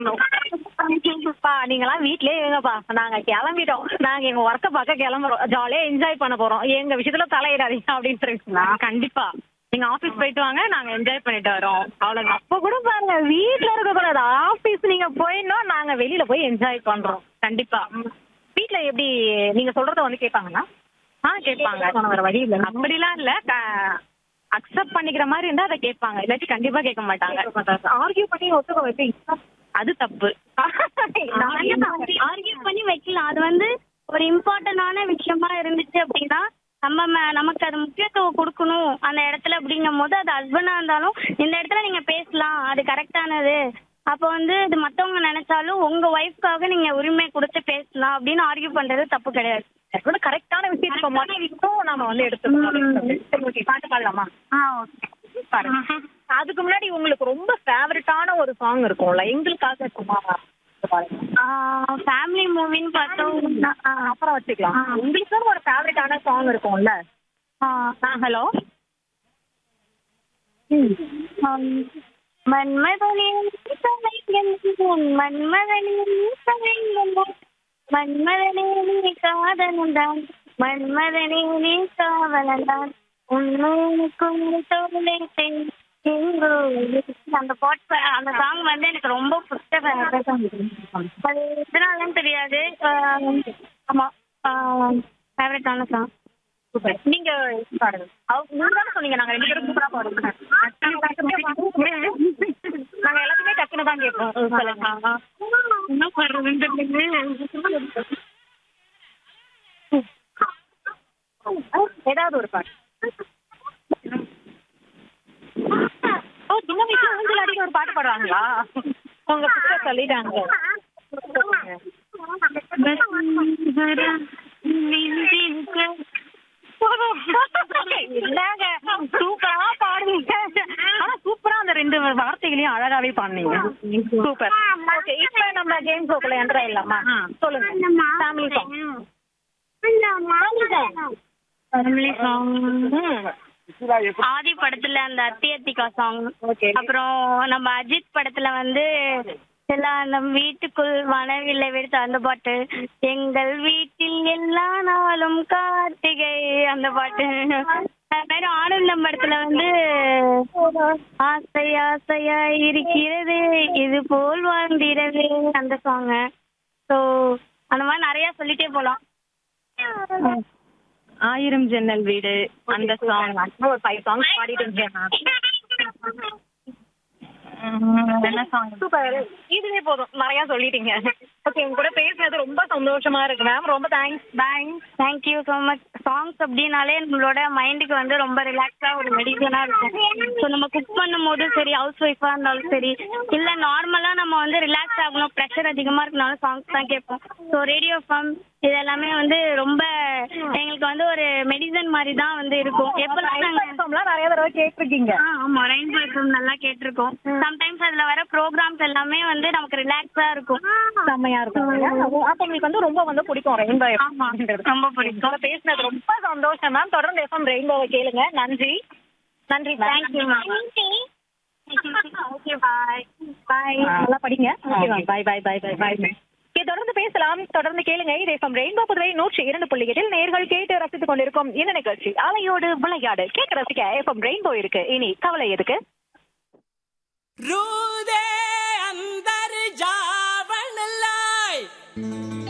பா நீங்களாம் வீட்லயே இருங்கப்பா நாங்க கிளம்பிட்டோம் நாங்க எங்க ஒர்க்க பார்க்க கிளம்புறோம் ஜாலியா என்ஜாய் பண்ண போறோம் எங்க விஷயத்துல தலையிடாதீங்க அப்படின்னு இருக்கீங்களா கண்டிப்பா நீங்க ஆபீஸ் போயிட்டு வாங்க நாங்க என்ஜாய் பண்ணிட்டு வரோம் அவ்வளவுதான் அப்ப கூட பாருங்க வீட்ல இருக்க கூடாது ஆபீஸ் நீங்க போயிடணும் நாங்க வெளியில போய் என்ஜாய் பண்றோம் கண்டிப்பா வீட்ல எப்படி நீங்க சொல்றத வந்து கேட்பாங்கன்னா ஆ கேட்பாங்க வேற வழி இல்ல அப்படிலாம் இல்ல அக்செப்ட் பண்ணிக்கிற மாதிரி இருந்தா அதை கேட்பாங்க இல்லாட்டி கண்டிப்பா கேட்க மாட்டாங்க ஆர்கியூ பண்ணி ஒத்துக்க வைப்பீங்க அது தப்பு ஆர்கியூ பண்ணி வைக்கலாம் அது வந்து ஒரு இம்பார்ட்டன்டான விஷயமா இருந்துச்சு அப்படின்னா நம்ம ம- நமக்கு அது முக்கியத்துவம் கொடுக்கணும் அந்த இடத்துல அப்படிங்கும் போது அது ஹஸ்பண்டா இருந்தாலும் இந்த இடத்துல நீங்க பேசலாம் அது கரெக்டானது அப்போ வந்து இது மத்தவங்க நினைச்சாலும் உங்க ஒய்ஃப்காக நீங்க உரிமை கொடுத்து பேசலாம் அப்படின்னு ஆர்கியூ பண்றது தப்பு கிடையாது கரெக்டான விஷயத்துக்கு மட்டும் நம்ம வந்து எடுத்துக்கணும் சரி, okay, பாட்டு பாடலாமா பாருங்க அதுக்கு முன்னாடி உங்களுக்கு ரொம்ப ஃபேவரட்டான ஒரு சாங் இருக்கும்ல எங்களுக்காக சும்மா பாருங்க ஃபேமிலி மூவின்னு பார்த்தோம்னா ஆ, அப்புறம் வச்சுக்கலாம் உங்களுக்குன்னு ஒரு ஃபேவரட்டான சாங் இருக்கும்ல ஆ, ஹலோ மன்மதனே தலையெங்கும் மன்மதனே தலையெங்கும் மன்மதனே நீ காதலந்தான் மன்மதனே நீ காவலந்தான் உண்மைக்கும் தோலைத்தேன் எங்கோ அந்த பாட்டு அந்த சாங் வந்து எனக்கு ரொம்ப பிடிச்ச favorite song. அது எதனாலன்னு தெரியாது ஆஹ் ஆமா ஃபேவரட்டான சாங் நீங்க பாடுங்க அவங்க நீங்க தானே சொன்னீங்க நாங்க ரெண்டு பேரும் சூப்பரா பாடுவோம் நாங்க எல்லாத்தையுமே டக்குனு தான் கேட்போம் சொல்லுங்க என்ன பண்றதுன்னு ஏதாவது ஒரு பாட்டு ஓ சின்ன வயசுல ஊஞ்சல் அடிக்க ஒரு பாட்டு பாடுவாங்களா உங்க புக்க சொல்லிட்டாங்க என்னங்க சூப்பரா பாடுவீங்க ஆனா சூப்பரா அந்த ரெண்டு வார்த்தைகளையும் அழகாவே பாடுனீங்க சூப்பர் ஓகே இப்ப நம்ம கேம் ஷோக்குள்ள என்ட்ரா இல்லாமா சொல்லுங்க ஃபேமிலி சாங் ஃபேமிலி சாங் ம் ஆதி படத்துல அந்த அத்தியத்திகா சாங் Okay. அப்புறம் நம்ம அஜித் படத்துல வந்து எல்லாம் அந்த வீட்டுக்குள் வனவில்லை வெடித்த அந்த பாட்டு எங்கள் வீட்டில் எல்லா நாளும் கார்த்திகை அந்த பாட்டு அது மாதிரி ஆனந்தம் படத்துல வந்து ஆசை ஆசையா இருக்கிறது இது போல் வாழ்ந்திரது அந்த சாங் ஸோ அந்த மாதிரி நிறைய சொல்லிட்டே போலாம் ஆயிரம் ஜன்னல் வீடு அந்த சாங் ஒரு ஃபைவ் சாங்ஸ் பாடிட்டு இருந்தேன் என்ன சாங் சூப்பர் இதுவே போதும் நிறைய சொல்லிட்டீங்க ஓகே உங்க கூட பேசினது ரொம்ப சந்தோஷமா இருக்கு மேம் ரொம்ப thanks thanks thank you so much songs அப்படின்னாலே நம்மளோட மைண்டுக்கு வந்து ரொம்ப ரிலாக்ஸாக ஒரு மெடிசனாக இருக்கும் ஸோ நம்ம குக் பண்ணும் போதும் சரி ஹவுஸ் ஒய்ஃபாக இருந்தாலும் சரி இல்லை நார்மலாக நம்ம வந்து ரிலாக்ஸ் ஆகணும் ப்ரெஷர் அதிகமாக இருக்கனாலும் சாங்ஸ் தான் கேட்போம் ஸோ ரேடியோ ஃபார்ம் இது எல்லாமே வந்து ரொம்ப எங்களுக்கு வந்து ஒரு மெடிசன் மாதிரி தான் வந்து இருக்கும் எப்போல்லாம் நாங்கள் எஃப்எம்லாம் நிறைய தடவை கேட்டிருக்கீங்க ஆ ஆமா ரெயின்போ எஃப்எம் நல்லா கேட்டிருக்கோம் சம்டைம்ஸ் அதுல வர ப்ரோக்ராம்ஸ் எல்லாமே வந்து நமக்கு ரிலாக்ஸா இருக்கும் செம்மையா இருக்கும் அப்ப உங்களுக்கு வந்து ரொம்ப வந்து பிடிக்கும் ரெயின்போ ஆமா ரொம்ப பிடிக்கும் உங்களை பேசினது ரொம்ப சந்தோஷம் மேம் தொடர்ந்து எஃப்எம் ரெயின்போவை கேளுங்க நன்றி நன்றி thank you ma'am okay bye bye நல்லா படிங்க okay ma'am bye bye bye bye bye okay தொடர்ந்து பேசலாம் தொடர்ந்து கேளுங்க இது எஃப்எம் ரெயின்போ புதுவை நூற்றி இரண்டு புள்ளி எட்டில் நேர்கள் கேட்டு ரசித்துக் கொண்டிருக்கும் இந்த நிகழ்ச்சி அலையோடு விளையாடு கேட்க ரசிக்க எஃப்எம் ரெயின்போ இருக்கு இனி கவலை எதுக்கு रूदे अंदर जावन लाए